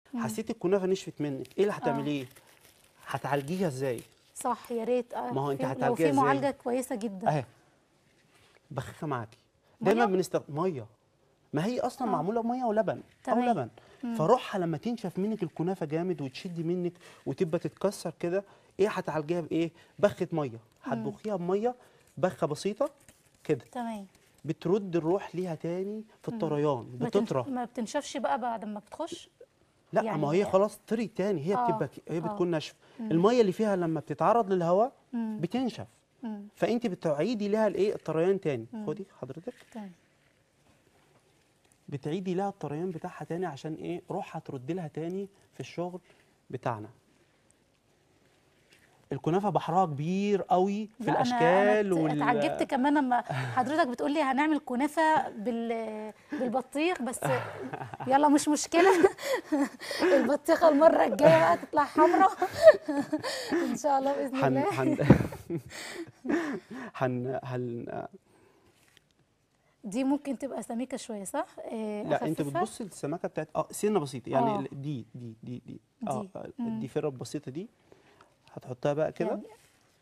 حسيتي الكنافه نشفت منك ايه اللي هتعمليه هتعالجيها ازاي صح يا ريت آه، ما هو أنت في- لو هتعالجيها في إزاي؟ معالجه كويسه جدا اهي بخخه معاكي دايما مية؟ بنستخدم ميه ما هي اصلا آه. معموله ميه ولبن او تمام. لبن فروحها لما تنشف منك الكنافه جامد وتشد منك وتبقى تتكسر كده ايه هتعالجيها بايه بخه ميه هتبخيها بميه بخه بسيطه كده تمام بترد الروح ليها تاني في الطريان ما تن- بتطرى ما بتنشفش بقى بعد ما بتخش لا يعني- ما هي خلاص طري تاني هي آه، بتبقى ك- هي آه. بتكون ناشفه الميه اللي فيها لما بتتعرض للهواء مم. بتنشف مم. فانت بتعيدي لها الايه الطريان تاني خدي حضرتك تمام بتعيدي لها الطريان بتاعها تاني عشان ايه روحها ترد لها تاني في الشغل بتاعنا الكنافه بحرها كبير قوي في لا، الاشكال انا وال أنا اتعجبت كمان لما حضرتك بتقول لي هنعمل كنافه بال بالبطيخ بس يلا مش مشكله البطيخه المره الجايه بقى تطلع حمراء ان شاء الله باذن هن الله هن هن هن دي ممكن تبقى سميكه شويه صح؟ إيه لا انت أخففها؟ بتبصي للسمكه بتاعت اه سنه بسيطه يعني آه. ال- دي دي دي دي اه دي. آه، مم. الضفيره البسيطه دي هتحطها بقى كده يعني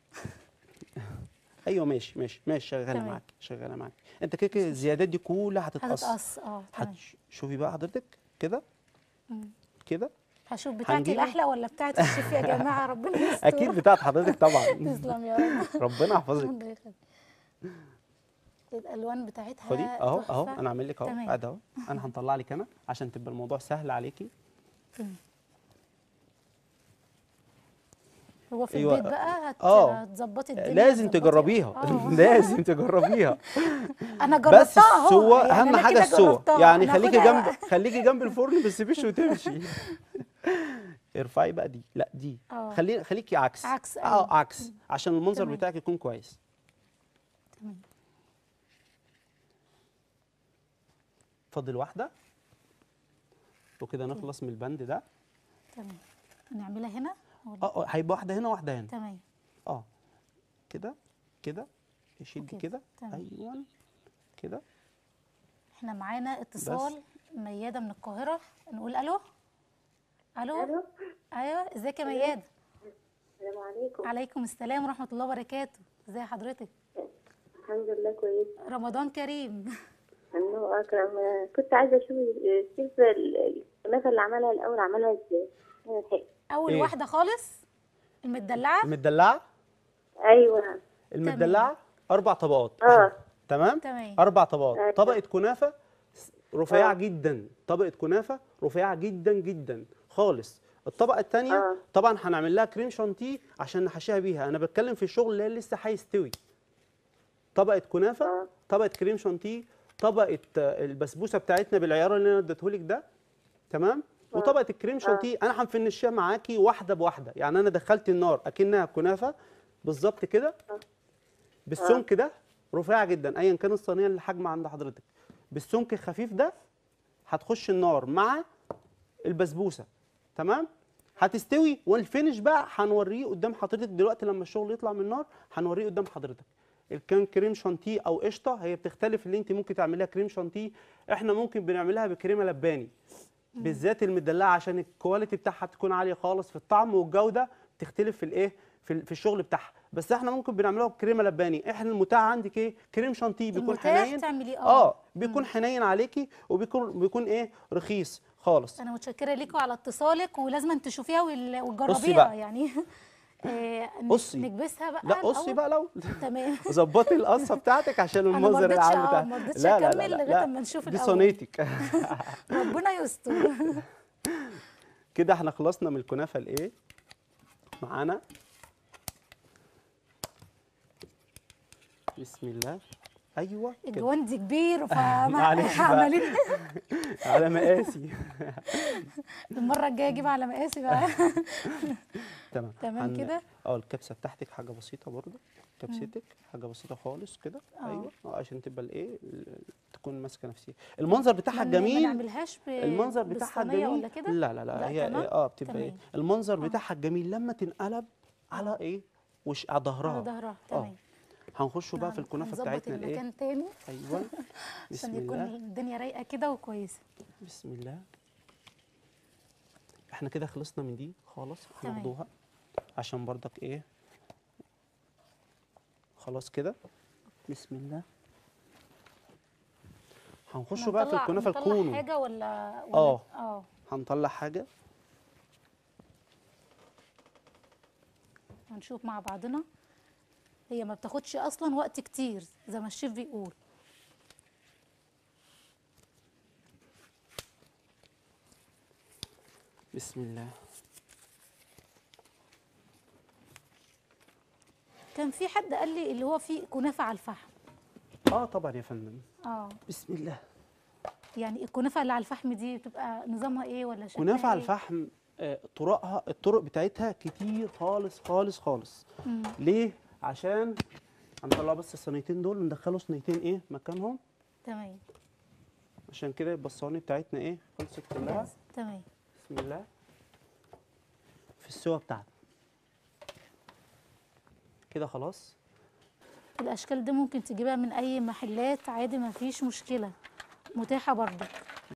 ايوه ماشي ماشي ماشي شغاله تمام. معاك شغاله معاك انت كده كده الزيادات دي كلها هتتقص هتتقص اه تمام شوفي بقى حضرتك كده مم. كده هشوف بتاعتي هنجيبه؟ الأحلى ولا بتاعت الشيف يا جماعة ربنا يستر اكيد بتاعت حضرتك طبعا تسلم يا رب ربنا يحفظك الله يخليك. الألوان بتاعتها خدي اهو اهو تحفة. انا اعمل لك اهو تمام. قاعد اهو انا هنطلع لك انا عشان تبقى الموضوع سهل عليكي هو في أيوة. البيت بقى هت... آه. هتظبطي الدنيا لازم هتظبطي- تجربيها آه. لازم تجربيها انا جربتها بس اهو السوا يعني اهم أنا حاجه كده السوا جربتها. يعني أنا خليكي هاخدها جنب خليكي جنب الفرن بس سيبيش وتمشي ارفعي بقى دي لا دي آه. خلي خليكي عكس عكس، اه أيوة. عكس عشان المنظر تمام. بتاعك يكون كويس تمام. فاضل واحده وكده نخلص من البند ده تمام نعملها هنا ولا- اه آه، هيبقى واحده هنا واحده هنا تمام اه كده كده يشد وكده. كده تمام. ايوه كده احنا معانا اتصال ميادة من القاهرة نقول الو الو الو ايوه ازيك يا ميادة السلام عليكم عليكم السلام ورحمة الله وبركاته ازي حضرتك الحمد لله كويس رمضان كريم الله اكرم كنت عايزه اشوف الشيف ال- الكنافه اللي عملها الاول عملها ازاي أنا لحقت. اول إيه؟ واحدة خالص المدلعة المدلعه ايوه المدلعه اربع طبقات اه تمام تمام. اربع طبقات أيوة. طبقه كنافه رفيعه آه. جدا طبقه كنافه رفيعه جدا جدا خالص الطبقه الثانيه آه. طبعا هنعمل لها كريم شانتيه عشان نحشيها بيها انا بتكلم في الشغل اللي هي لسه هيستوي طبقه كنافه آه. طبقه كريم شانتيه طبقه آه، البسبوسه بتاعتنا بالعيار اللي انا اديتهولك ده تمام وطبقه الكريم شانتيه انا هنفنشها معاكي واحده بواحده يعني انا دخلت النار اكنها كنافه بالظبط كده بالسمك ده رفيعه جدا ايا كان الصينيه اللي حجم عند حضرتك بالسمك الخفيف ده هتخش النار مع البسبوسه تمام هتستوي والفينش بقى هنوريه قدام حضرتك دلوقتي لما الشغل يطلع من النار هنوريه قدام حضرتك اللي كان كريم شانتيه او قشطه هي بتختلف اللي انت ممكن تعمليها كريم شانتيه احنا ممكن بنعملها بكريمه لباني بالذات المدلعه عشان الكواليتي بتاعها تكون عاليه خالص في الطعم والجوده تختلف في الايه في ال- في الشغل بتاعها بس احنا ممكن بنعملها بكريمه لباني احنا المتاح عندك ايه كريم شانتيه بيكون المتاح حنين تعمليه اه اه بيكون حنين عليكي وبيكون بيكون ايه رخيص خالص انا متشكره ليكوا على اتصالك ولازم تشوفيها وال- بصي وتجربيها بقى. يعني آه، ن- قصي. نكبسها بقى لا قصي الأول. بقى لو تمام ظبطي القصه بتاعتك عشان أنا ما المنظر رضيتش- العام آه، بتاعك ما رضيتش لا لا لا أكمل لا لغاية لا. أما نشوف دي الأول. صينيتك ربنا يستر كده احنا خلصنا من الكنافه الايه معانا بسم الله ايوه كده الجواندي كبير معلش بقى. فعمالين على مقاسي المره الجايه اجيب على مقاسي بقى تمام تمام هن- كده؟ اه الكبسه بتاعتك حاجه بسيطه برضه كبستك حاجه بسيطه خالص كده آه. ايوه اه عشان تبقى الايه ال- تكون ماسكه نفسها المنظر بتاعها ما ن- ما الجميل نعملها ب... المنظر بتاعها بالصينية الجميل ولا كده لا لا لا, لا، هي تمام؟ اه بتبقى ايه تمام. المنظر بتاعها الجميل لما تنقلب على ايه وش على ظهرها على ظهرها اه تمام هنخشوا بقى في هن- الكنافه هنظبط بتاعتنا الايه المكان تاني ايوه بسم عشان يكون الله الدنيا رايقه كده وكويسه بسم الله احنا كده خلصنا من دي خالص تمام. هناخدوها عشان برضك ايه خلاص كده بسم الله هنخش بقى في نطلع- الكنافه نطلع الكونو حاجه ولا ولا- آه. اه هنطلع حاجه هنشوف مع بعضنا هي ما بتاخدش اصلا وقت كتير زي ما الشيف بيقول بسم الله كان في حد قال لي اللي هو فيه كنافه على الفحم اه طبعا يا فندم اه بسم الله يعني الكنافه اللي على الفحم دي بتبقى نظامها ايه ولا شكلها كنافه على إيه؟ الفحم آه، طرقها الطرق بتاعتها كتير خالص خالص خالص مم. ليه عشان هنطلع بس الصينيتين دول وندخلوا صينيتين ايه مكانهم تمام عشان كده يبقى الصواني بتاعتنا ايه خلصت كلها جاهز. تمام بسم الله في السوا بتاعتنا كده خلاص الاشكال دي ممكن تجيبها من اي محلات عادي ما فيش مشكله متاحه برضك